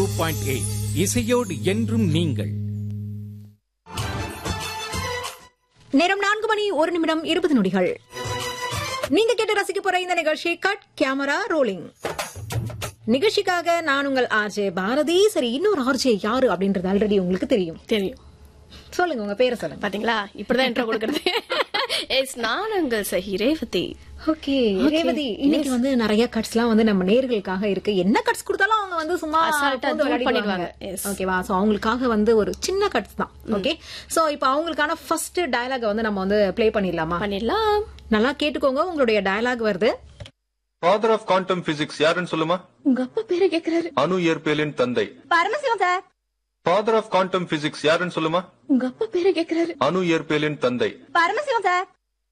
Point eight இசையோடு என்றும் நீங்கள் நேரம் நான்கு மணி ஒரு நிமிடம் இருபது நொடிகள் நீங்க கேட்டு ரசிக்க போற இந்த நிகழ்ச்சி கட் கேமரா ரோலிங் நிகழ்ச்சிக்காக நான் உங்கள் ஆர்ஜே பாரதி சரி இன்னொரு ஆர்ஜே யாரு அப்படின்றது ஆல்ரெடி உங்களுக்கு தெரியும் தெரியும் சொல்லுங்க உங்க பேரை சொல்லுங்க பாத்தீங்களா இப்படிதான் இன்ட்ரோ கொடுக்கறது எஸ் நான் உங்கள் சஹி ரேவதி ஓகே ரேவதி இன்னைக்கு வந்து நிறைய கட்ஸ் எல்லாம் வந்து நம்ம நேர்களுக்காக இருக்கு என்ன கட்ஸ் கொடுத்தாலும் அவங்க வந்து சும்மா அசால்ட்டா பூந்து zoom விளையாடிடுவாங்க. பண்ணிடுவாங்க. Yes. ஓகேவா சோ அவங்களுக்காக வந்து ஒரு சின்ன கட்ஸ் தான் ஓகே சோ இப்போ அவங்களுக்கான ஃபர்ஸ்ட் டயலாக வந்து நம்ம வந்து ப்ளே பண்ணிடலாமா பண்ணிடலாம் நல்லா கேட்டுக்கோங்க உங்களுடைய டயலாக் வருது ஃபாதர் ஆஃப் குவாண்டம் பிசிக்ஸ் யாருன்னு சொல்லுமா உங்க அப்பா பேரை கேக்குறாரு அணு இயற்பியலின் தந்தை Paramasivam sir father of quantum physics யாருன்னு சொல்லுமா உங்க அப்பா பேரை கேக்குறாரு அணு இயற்பியலின் தந்தை பரமசிவம் சார்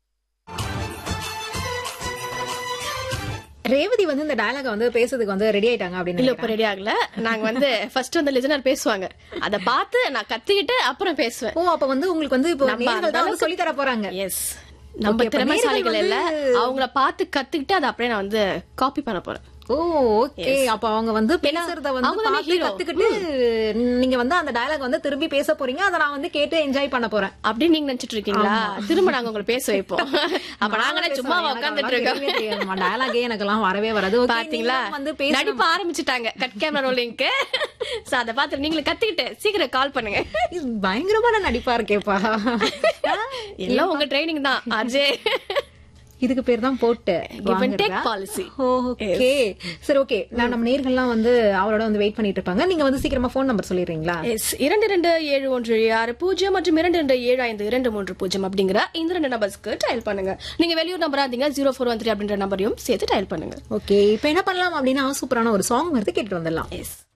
ரேவதி வந்து இந்த டயலாக வந்து பேசுறதுக்கு வந்து ரெடி ஆயிட்டாங்க அப்படின்னு இல்ல நினைக்கிறேன். இப்ப ரெடி ஆகல நாங்க வந்து ஃபர்ஸ்ட் வந்து லிசனர் பேசுவாங்க அத பார்த்து நான் கத்துக்கிட்டு அப்புறம் பேசுவேன் ஓ அப்ப வந்து உங்களுக்கு வந்து இப்போ நம்ம நேர்கள் தான் வந்து அந்த சொல்லி தர போறாங்க எஸ் நம்ம Okay, அப்ப திறமைசாலிகள் நேர்கள் இல்ல வந்து- அவங்கள பார்த்து கத்துக்கிட்டு அதை அப்படியே நான் வந்து காப்பி பண்ண போறேன் ஓ ஓகே அப்ப அவங்க வந்து பேசுறத வந்து அவங்க தானே பார்த்து hero. கத்துக்கிட்டு நீங்க வந்து அந்த டயலாக் வந்து திரும்பி பேச போறீங்க அதை நான் வந்து கேட்டு என்ஜாய் பண்ண போறேன் அப்படின்னு நீங்க நினைச்சிட்டு இருக்கீங்களா திரும்ப நாங்க உங்களை பேச வைப்போம் அப்ப நாங்களே சும்மா உட்காந்துட்டு இருக்கோம் டயலாகே எனக்கு எல்லாம் வரவே வராது Okay, பாத்தீங்களா நீங்களும் வந்து பேச நடிப்ப ஆரம்பிச்சுட்டாங்க கட் கேமரா ரோலிங்க்கு சோ அத பாத்து நீங்களும் கத்துக்கிட்டு சீக்கிரம் கால் பண்ணுங்க இது பயங்கரமான நடிப்பா இருக்கேப்பா எல்லாம் உங்க ட்ரைனிங் தான் அஜய் இதுக்கு பேர் தான் போட்டு Give and take வாங்குறதா? policy. ஓகே சரி ஓகே நான் நம்ம நேர்கள்லாம் வந்து அவரோட வந்து வெயிட் பண்ணிட்டு இருப்பாங்க நீங்க வந்து சீக்கிரமா ஃபோன் நம்பர் சொல்லிடுறீங்களா எஸ் இரண்டு இரண்டு ஏழு ஒன்று ஏழு ஆறு பூஜ்ஜியம் மற்றும் இரண்டு இரண்டு ஏழு ஐந்து இரண்டு மூன்று பூஜ்ஜியம் அப்படிங்கிற இந்த ரெண்டு நம்பர்ஸ்க்கு டயல் பண்ணுங்க நீங்க வெளியூர் நம்பரா இருந்தீங்க ஜீரோ ஃபோர் ஒன் த்ரீ அப்படின்ற நம்பரையும் சேர்த்து டயல் பண்ணுங்க ஓகே இப்போ என்ன பண்ணலாம் அப்படின்னா சூப்பரான ஒரு சாங் வருது கேட்டு வந்துடலாம் எஸ்